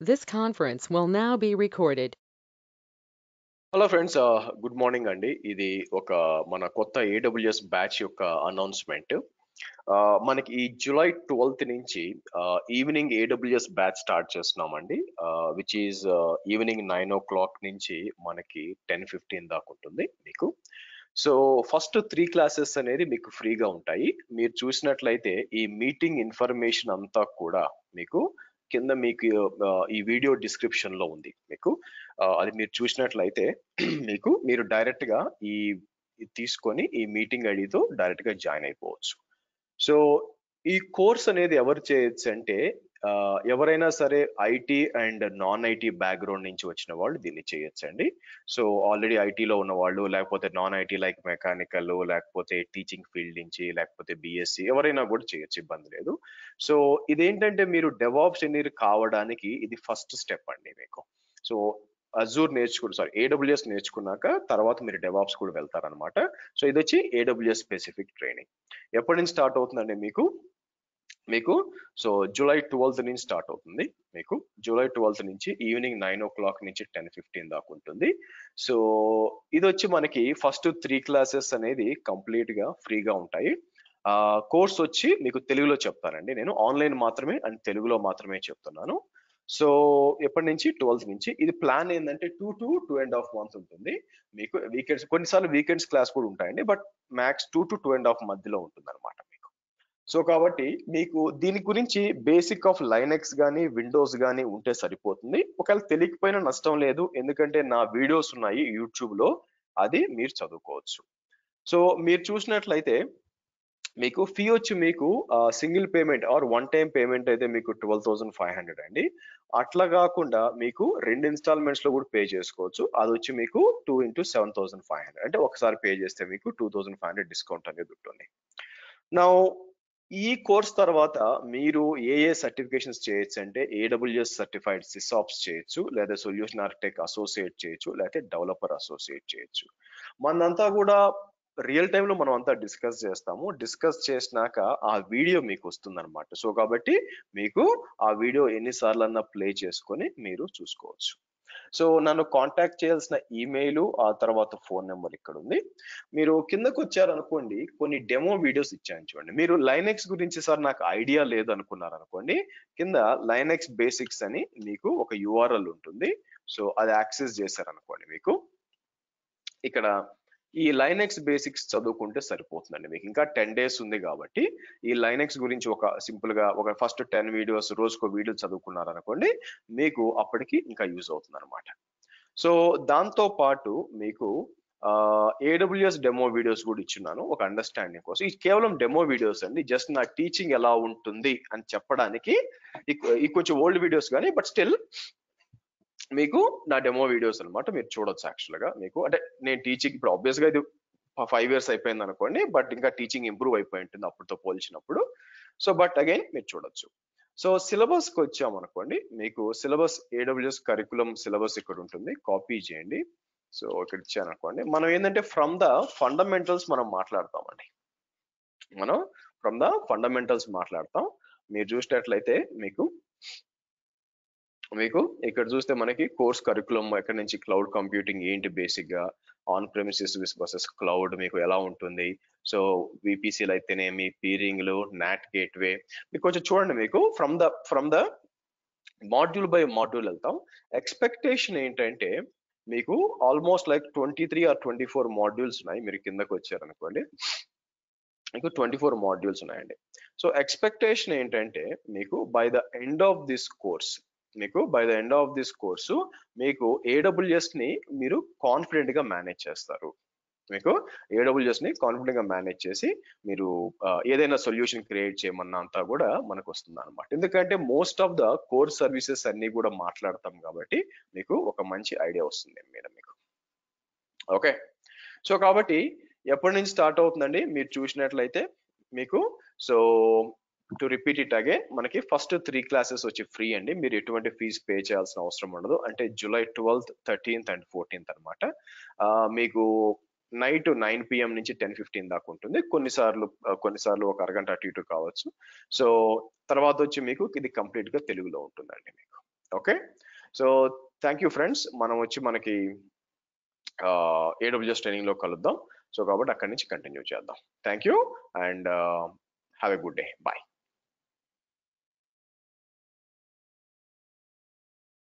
This conference will now be recorded. Hello friends good morning అండి ఇది ఒక మన కొత్త ఏడబ్ల్యూఎస్ బ్యాచ్ యొక్క అనౌన్స్మెంట్ మనకి ఈ జూలై ట్వెల్త్ నుంచి ఈవినింగ్ ఏడబ్ల్యూఎస్ బ్యాచ్ స్టార్ట్ చేస్తున్నామండి which is evening nine o'clock నుంచి మనకి టెన్ ఫిఫ్టీన్ దాకా ఉంటుంది మీకు సో ఫస్ట్ త్రీ క్లాసెస్ అనేది మీకు ఫ్రీగా ఉంటాయి మీరు చూసినట్లయితే ఈ మీటింగ్ ఇన్ఫర్మేషన్ అంతా కూడా మీకు కింద మీకు ఆ, ఈ వీడియో డిస్క్రిప్షన్ లో ఉంది మీకు ఆ, అది మీరు చూసినట్లయితే మీకు మీరు డైరెక్ట్ గా ఈ ఇది తీసుకొని ఈ మీటింగ్ ఐడితో డైరెక్ట్ గా జాయిన్ అయిపోవచ్చు సో ఈ కోర్స్ అనేది ఎవరు చేయొచ్చు అంటే ఆ, ఎవరైనా సరే IT and non IT background నుంచి వచ్చిన వాళ్ళు దీన్ని చేయొచ్చు అండి సో ఆల్రెడీ ఐటీలో ఉన్న వాళ్ళు లేకపోతే నాన్ ఐటీ లైక్ మెకానికల్ లేకపోతే టీచింగ్ ఫీల్డ్ నుంచి లేకపోతే బిఎస్సి ఎవరైనా కూడా చేయొచ్చు ఇబ్బంది లేదు సో ఇదేంటంటే మీరు డెవాప్స్ ఇంజనీర్ కావడానికి ఇది ఫస్ట్ స్టెప్ అండి మీకు సో అజూర్ నేర్చుకుని సారీ ఏడబ్ల్యూఎస్ నేర్చుకున్నాక తర్వాత మీరు డెవాప్స్ కూడా వెళ్తారనమాట సో ఇది వచ్చి ఏడబ్ల్యూఎస్ స్పెసిఫిక్ ట్రైనింగ్ ఎప్పటి నుంచి స్టార్ట్ అవుతుందండి మీకు మీకు సో జూలై ట్వెల్త్ నుంచి స్టార్ట్ అవుతుంది మీకు జూలై ట్వెల్త్ నుంచి ఈవినింగ్ నైన్ ఓ క్లాక్ నుంచి టెన్ ఫిఫ్టీన్ దాకా ఉంటుంది సో ఇది వచ్చి మనకి ఫస్ట్ త్రీ క్లాసెస్ అనేది కంప్లీట్ గా ఫ్రీగా ఉంటాయి ఆ కోర్స్ వచ్చి మీకు తెలుగులో చెప్తానండి నేను ఆన్లైన్ మాత్రమే అండ్ తెలుగులో మాత్రమే చెప్తున్నాను సో ఎప్పటి నుంచి ట్వెల్త్ నుంచి ఇది ప్లాన్ ఏంటంటే two to two and half month ఉంటుంది మీకు వీకెండ్స్ కొన్నిసార్లు వీకెండ్స్ క్లాస్ కూడా ఉంటాయండి but max two to two and half మధ్యలో ఉంటుంది అనమాట మీకు సో కాబట్టి మీకు దీని గురించి బేసిక్ ఆఫ్ లైనెక్స్ కానీ విండోస్ కానీ ఉంటే సరిపోతుంది ఒకవేళ తెలియకపోయినా నష్టం లేదు ఎందుకంటే నా వీడియోస్ ఉన్నాయి యూట్యూబ్ లో అది మీరు చదువుకోవచ్చు సో మీరు చూసినట్లయితే మీకు ఫీ వచ్చి మీకు single payment or one time payment అయితే మీకు ట్వెల్వ్ థౌసండ్ ఫైవ్ హండ్రెడ్ అండి అట్లా కాకుండా మీకు రెండు ఇన్స్టాల్మెంట్స్ లో కూడా పే చేసుకోవచ్చు అది వచ్చి మీకు two into seven thousand five hundred అంటే ఒకసారి పే చేస్తే మీకు two thousand five hundred discount అనేది ఉంటుంది నా ఈ కోర్స్ తర్వాత మీరు ఏ ఏ సర్టిఫికేషన్స్ చేయొచ్చు అంటే ఏడబ్ల్యూఎస్ సర్టిఫైడ్ సిసాప్స్ చేయొచ్చు లేదా సొల్యూషన్ ఆర్కిటెక్ట్ అసోసియేట్ చేయొచ్చు లేకపోతే డెవలపర్ అసోసియేట్ చేయొచ్చు మనంతా కూడా రియల్ టైంలో మనం అంతా డిస్కస్ చేస్తాము డిస్కస్ చేసినాక ఆ వీడియో మీకు వస్తుంది అనమాట సో కాబట్టి మీకు ఆ వీడియో ఎన్నిసార్లు అన్నా ప్లే చేసుకొని మీరు చూసుకోవచ్చు సో నన్ను కాంటాక్ట్ చేయాల్సిన ఈమెయిల్ ఆ తర్వాత ఫోన్ నెంబర్ ఇక్కడ ఉంది మీరు కిందకు వచ్చారనుకోండి కొన్ని డెమో వీడియోస్ ఇచ్చాను చూడండి మీరు లైనెక్స్ గురించి సార్ నాకు ఐడియా లేదు అనుకున్నారు అనుకోండి కింద లైనెక్స్ బేసిక్స్ అని మీకు ఒక యూఆర్ఎల్ ఉంటుంది సో అది యాక్సెస్ చేశారనుకోండి మీకు ఇక్కడ ఈ లైనెక్స్ బేసిక్స్ చదువుకుంటే సరిపోతుందండి మీకు ఇంకా టెన్ డేస్ ఉంది కాబట్టి ఈ లైనెక్స్ గురించి ఒక సింపుల్ గా ఒక ఫస్ట్ టెన్ వీడియోస్ రోజుకో వీడియో చదువుకున్నారనుకోండి మీకు అప్పటికి ఇంకా యూజ్ అవుతుంది అనమాట సో దాంతో పాటు మీకు ఏడబ్ల్యూఎస్ డెమో వీడియోస్ కూడా ఇచ్చున్నాను ఒక అండర్స్టాండింగ్ కోసం ఇది కేవలం డెమో వీడియోస్ అండి జస్ట్ నా టీచింగ్ ఎలా ఉంటుంది అని చెప్పడానికి ఈ కొంచెం ఓల్డ్ వీడియోస్ కానీ బట్ స్టిల్ మీకు నా డెమో వీడియోస్ అన్నమాట మీరు చూడొచ్చు యాక్చువల్ గా మీకు అంటే నేను టీచింగ్ ఇప్పుడు ఆబ్వియస్ గా ఇది ఫైవ్ ఇయర్స్ అయిపోయింది అనుకోండి బట్ ఇంకా టీచింగ్ ఇంప్రూవ్ అయిపోయి ఉంటుంది అప్పుడుతో పోల్చినప్పుడు సో బట్ అగైన్ మీరు చూడొచ్చు సో సిలబస్ కి వచ్చాం అనుకోండి మీకు సిలబస్ ఏడబ్ల్యూఎస్ కరికులం సిలబస్ ఇక్కడ ఉంటుంది కాపీ చేయండి సో ఇక్కడ ఇచ్చాను అనుకోండి మనం ఏంటంటే ఫ్రమ్ ద ఫండమెంటల్స్ మనం మాట్లాడతామండి మనం ఫ్రమ్ ద ఫండమెంటల్స్ మాట్లాడతాం మీరు చూసినట్లయితే మీకు మీకు ఇక్కడ చూస్తే మనకి కోర్స్ కరికులం ఎక్కడి నుంచి క్లౌడ్ కంప్యూటింగ్ ఏంటి బేసిక్ గా ఆన్ ప్రెమిసెస్ వర్సెస్ క్లౌడ్ మీకు ఎలా ఉంటుంది సో విపిసిలు అయితేనేమి పీరింగ్లు నాట్ గేట్వే మీకు కొంచెం చూడండి మీకు from the from the module by module వెళ్తాం ఎక్స్పెక్టేషన్ ఏంటంటే మీకు almost like twenty three or twenty four modules ఉన్నాయి మీరు కిందకు వచ్చారనుకోండి మీకు ట్వంటీ ఫోర్ మాడ్యూల్స్ ఉన్నాయండి సో ఎక్స్పెక్టేషన్ ఏంటంటే మీకు by the end of this course మీకు by the end of this course మీకు ఏడబ్ల్యూఎస్ ని మీరు కాన్ఫిడెంట్ గా మేనేజ్ చేస్తారు మీకు ఏడబ్ల్యూఎస్ ని కాన్ఫిడెంట్ గా మేనేజ్ చేసి మీరు ఏదైనా సొల్యూషన్ క్రియేట్ చేయమన్నా అంతా కూడా మనకు వస్తుంది అనమాట ఎందుకంటే most of the core services అన్ని కూడా మాట్లాడతాం కాబట్టి మీకు ఒక మంచి ఐడియా వస్తుంది మీద మీకు ఓకే సో కాబట్టి ఎప్పటి నుంచి స్టార్ట్ అవుతుందండి మీరు చూసినట్లయితే మీకు so to repeat it again మనకి ఫస్ట్ త్రీ క్లాసెస్ వచ్చి ఫ్రీ అండి మీరు ఎటువంటి ఫీజు పే చేయాల్సిన అవసరం ఉండదు అంటే July twelfth thirteenth and fourteenth అనమాట మీకు నైట్ నైన్ పిఎం నుంచి టెన్ ఫిఫ్టీన్ దాకా ఉంటుంది కొన్నిసార్లు కొన్నిసార్లు ఒక అరగంట అటు ఇటు కావచ్చు సో తర్వాత వచ్చి మీకు ఇది కంప్లీట్ గా తెలుగులో ఉంటుందండి మీకు okay so thank you friends మనం వచ్చి మనకి ఏడబ్ల్యూఎస్ ట్రైనింగ్ లో కలుద్దాం సో కాబట్టి అక్కడి నుంచి కంటిన్యూ చేద్దాం thank you and have a good day bye